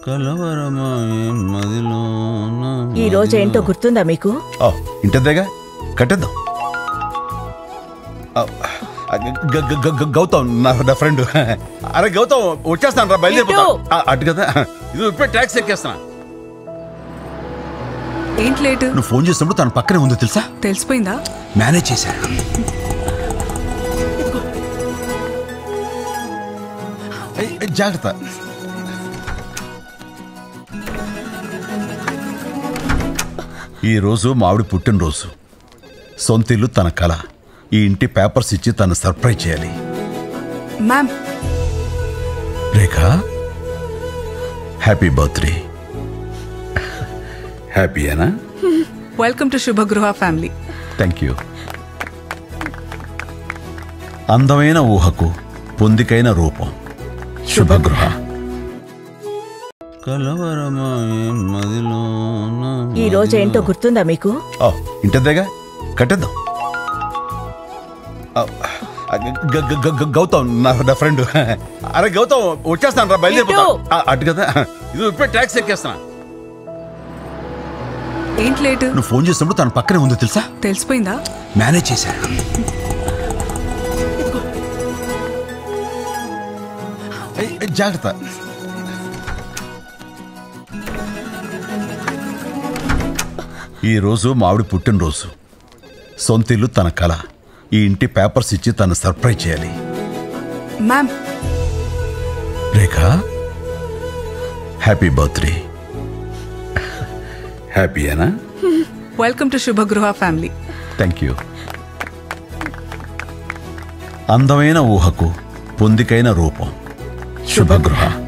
కలవరమా ఏం మదిలోన ఈ రోజు ఏంటో గుర్తుందా మీకు ఓ, ఇంటద్దేగా కట్టేద్దాం ఆ, ఆ, గ- గ- గ- గ- గౌతమ్ నా నా ఫ్రెండ్ అరే గౌతమ్ వచ్చేస్తాను రా బయలుదేరిపోతా ఇటు. ఆ, అటు కదా ఇది ఇప్పుడే ట్యాక్సీ ఎక్కేస్తున్నా ఏంటి లేటు నువ్వు ఫోన్ చేసినప్పుడు తన పక్కనే ఉందో తెలుసా తెలిసిపోయిందా మేనేజ్ చేశా ఏయ్, ఏయ్, జాగ్రత్త ఈరోజు మావిడి పుట్టినరోజు సొంత ఇల్లు తన కళ ఈ ఇంటి పేపర్స్ ఇచ్చి తను సర్ప్రైజ్ చేయాలి మ్యామ్ రేఖ హ్యాపీ బర్త్డే హ్యాపీయేనా welcome to Subhagruha family thank you అందమైన ఊహకు పొందికైన రూపం శుభగృహ కలవరమా ఏం మదిలోన ఈ రోజు ఏంటో గుర్తుందా మీకు ఓ, ఇంటద్దేగా కట్టేద్దాం ఆ, ఆ, గ- గ- గ- గ- గౌతమ్ నా నా ఫ్రెండ్ అరే గౌతమ్ వచ్చేస్తాను రా బయలుదేరిపోతా ఇటు. ఆ, అటు కదా ఇది ఇప్పుడే ట్యాక్సీ ఎక్కేస్తున్నా ఏంటి లేటు నువ్వు ఫోన్ చేసినప్పుడు తన పక్కనే ఉందో తెలుసా తెలిసిపోయిందా మేనేజ్ చేశా ఏయ్, ఏయ్, జాగ్రత్త ఈరోజు మావిడి పుట్టినరోజు సొంత ఇల్లు తన కళ ఈ ఇంటి పేపర్స్ ఇచ్చి తను సర్ప్రైజ్ చేయాలి మ్యామ్ రేఖ హ్యాపీ బర్త్డే హ్యాపీయేనా welcome to Subhagruha family thank you అందమైన ఊహకు పొందికైన రూపం శుభగృహ